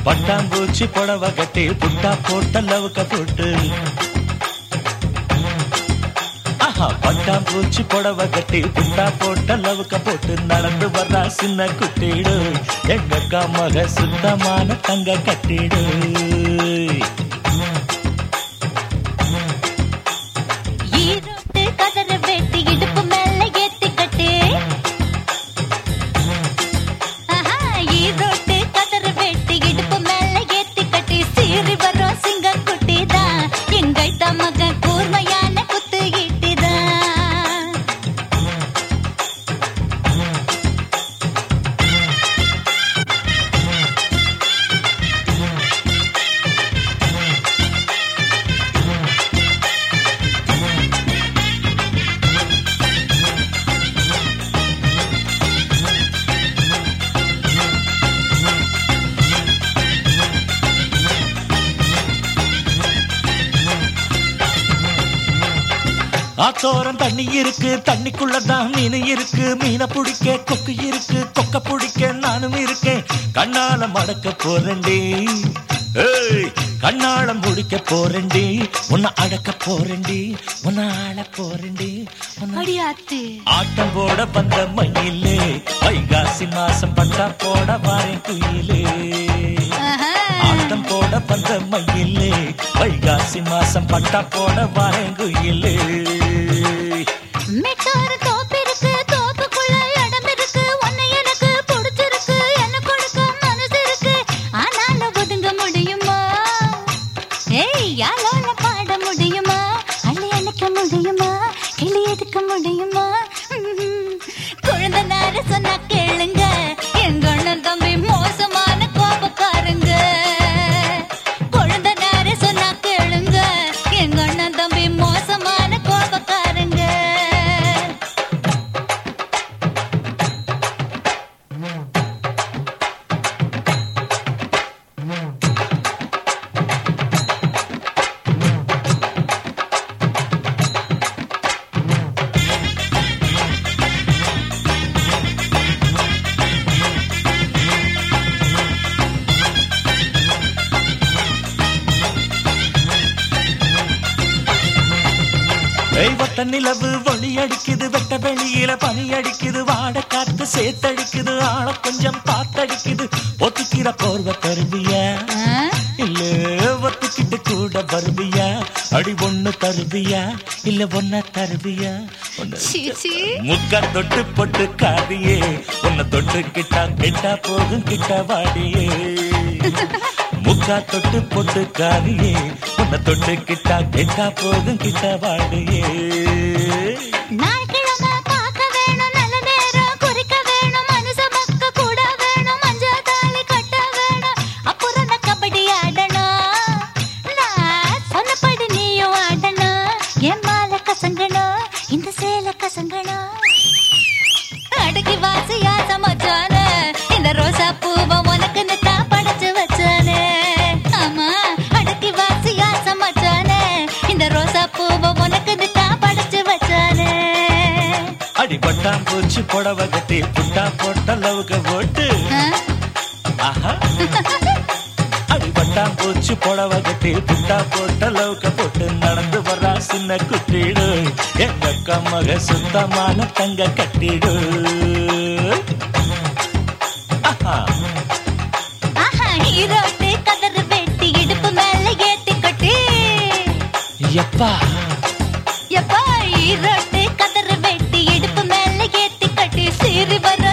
பட்டாம்பூச்சி புடவை கட்டி புட்டா போட்ட லவுக்க போட்டு ஆஹா பட்டாம்பூச்சி புடவை கட்டி புட்டா போட்ட லவுக்க போட்டு நடந்து வர்றா சின்ன குட்டிடு எங்க மக சுத்தமான தங்க கட்டிடு ஈரோட்டு கதற வெட்டி இடுப்பு மேல ஏத்தி கட்டு ஆஹா, ஈரோட்டு கதற வெட்டி இடுப்பு மேல ஏத்தி கட்டி சீறி வரும் சிங்க குட்டிதான் எங்க மகன் கூர்மையான குத்து ஈட்டிதான் ஆத்தோரம் தண்ணி இருக்கு தண்ணிக்குள்ளதான் மீன் இருக்கு மீனை பிடிக்க கொக்கு இருக்கு கொக்க பிடிக்க நானும் இருக்கேன் கண்ணால மடக்க போறேன்டி ஏய் கண்ணால முடிக்க போறேன்டி உன்னை அடக்க போறேன்டி உன்னை ஆள போறேன்டி உன்னை அடியாத்து ஆட்டம் போட வந்த மயிலே வைகாசி மாசம் பட்டா போட வாரேன் குயிலே ஆஹா. ஆட்டம் போட வந்த மயிலே வைகாசி மாசம் பட்டா போட வாரேன் குயிலே மெட்டார தோப்பு இருக்கு தோப்புக்குள்ள இடம் இருக்கு உன்னை எனக்கு பிடிச்சிருக்கு என்ன கொடுக்க மனசு இருக்கு ஆனாலும் ஒதுங்க முடியுமா ஏய் யாழோல பாட முடியுமா அள்ளி அணைக்க முடியுமா கிளி எடுக்க முடியுமா ம்ம். குழந்தை நேர சொன்னா கேளுங்க எங்க அண்ணன் தம்பி மோசமான கோபக்காரங்க குழந்தை நேர சொன்னா கேளுங்க எங்க அண்ணன் தம்பி மோசமான கோபக்காரங்க தெய்வத்த நிலவு ஒளி அடிக்குது வெட்ட வெளியில பனி அடிக்குது வாட காத்து சேத்தடிக்குது ஆள கொஞ்சம் பார்த்தடிக்குது ஒத்துக்கிற போர்வ தருவியா ஆ? இல்ல ஒத்துக்கிட்டு கூட வருவியா அடி ஒண்ணு தருவியா இல்ல ஒன்ன தருவியா ஒண்ணு சீ, சீ. முக்கா தொட்டு பொட்டு காதியே உன்னை தொட்டு கிட்டா கிட்டா போகும் கிட்ட வாடியே முக்கா தொட்டு பொட்டு காதியே உன்னை தொட்டு கிட்டா கிட்டா போகும் கிட்ட வாடியே நாய்க்கிழமை பார்க்க வேணும், நல்ல நேரம் குறிக்க வேணும், மனுஷ மக்க கூட வேணும், மஞ்ச தாலி கட்ட வேணும், அப்புறம் நான் கபடி ஆடணும். நான் சொன்னபடி நீயும் ஆடணும், என் மாலை கசங்கணும், இந்த சேலை கசங்கணும். அடக்கி வாசியா சமைச்சானே, இந்த ரோசா பூவை உனக்குன்னு தான் படைச்சு வச்சானே. ஆமா, அடக்கி வாசியா சமைச்சானே, இந்த ரோசா பூவை உனக்குன்னு தான் படைச்சு வச்சானே. அடி பட்டாம்பூச்சி புடவை கட்டி புட்டா போட்ட லவுக போட்டு ஆ? ஆஹா அடி பட்டாம்பூச்சி புடவை கட்டி புட்டா போட்ட லவுக்க போட்டு நடந்து வர்றா சின்ன குட்டிடு எங்க கம்மக சுத்தமான தங்க கட்டிடு ஆஹா ஆஹா, ஈரோட்டு கதறு வெட்டி இடுப்பு மேல ஏத்தி கட்டி எப்பா எப்பா ஈரோட்டு கதறு வெட்டி இடுப்பு மேல ஏத்தி கட்டி சீறி வர